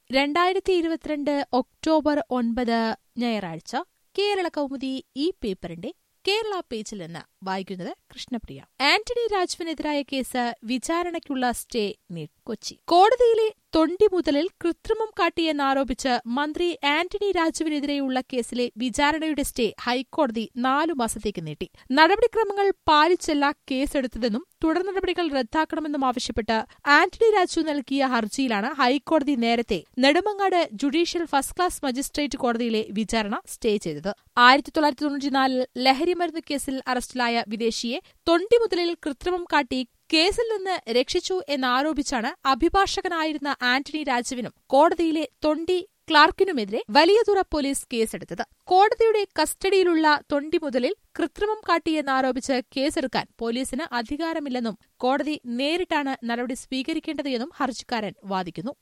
രണ്ടായിരത്തി ഇരുപത്തിരണ്ട് ഒക്ടോബർ ഒൻപത് ഞായറാഴ്ച കേരള കൗമുദി ഈ പേപ്പറിന്റെ കേരള പേജിൽ നിന്ന് വായിക്കുന്നത് കൃഷ്ണപ്രിയ ആന്റണി രാജുവിനെതിരായ കേസ് വിചാരണയ്ക്കുള്ള സ്റ്റേ നീട്ടി കൊച്ചി കോടതിയിലെ തൊണ്ടി മുതലിൽ കൃത്രിമം കാട്ടിയെന്നാരോപിച്ച് മന്ത്രി ആന്റണി രാജുവിനെതിരെയുള്ള കേസിലെ വിചാരണയുടെ സ്റ്റേ ഹൈക്കോടതി നാലു മാസത്തേക്ക് നീട്ടി നടപടിക്രമങ്ങൾ പാലിച്ചല്ല കേസെടുത്തതെന്നും തുടർ നടപടികൾ റദ്ദാക്കണമെന്നും ആവശ്യപ്പെട്ട് ആന്റണി രാജു നൽകിയ ഹർജിയിലാണ് ഹൈക്കോടതി നേരത്തെ Nedumangad judicial first class magistrate കോടതിയിലെ വിചാരണ സ്റ്റേ ചെയ്തത് ആയിരത്തി തൊള്ളായിരത്തി തൊണ്ണൂറ്റിനാലിൽ ലഹരിമരുന്ന് കേസിൽ അറസ്റ്റിലായ വിദേശിയെ തൊണ്ടി മുതലിൽ കൃത്രിമം കാട്ടി കേസിൽ നിന്ന് രക്ഷിച്ചു എന്നാരോപിച്ചാണ് അഭിഭാഷകനായിരുന്ന ആന്റണി രാജുവിനും കോടതിയിലെ തൊണ്ടി ക്ലാർക്കിനുമെതിരെ വലിയതുറ പോലീസ് കേസെടുത്തത് കോടതിയുടെ കസ്റ്റഡിയിലുള്ള തൊണ്ടി മുതലിൽ കൃത്രിമം കാട്ടിയെന്നാരോപിച്ച് കേസെടുക്കാൻ പോലീസിന് അധികാരമില്ലെന്നും കോടതി നേരിട്ടാണ് നടപടി സ്വീകരിക്കേണ്ടത് എന്നും ഹർജിക്കാരൻ വാദിക്കുന്നു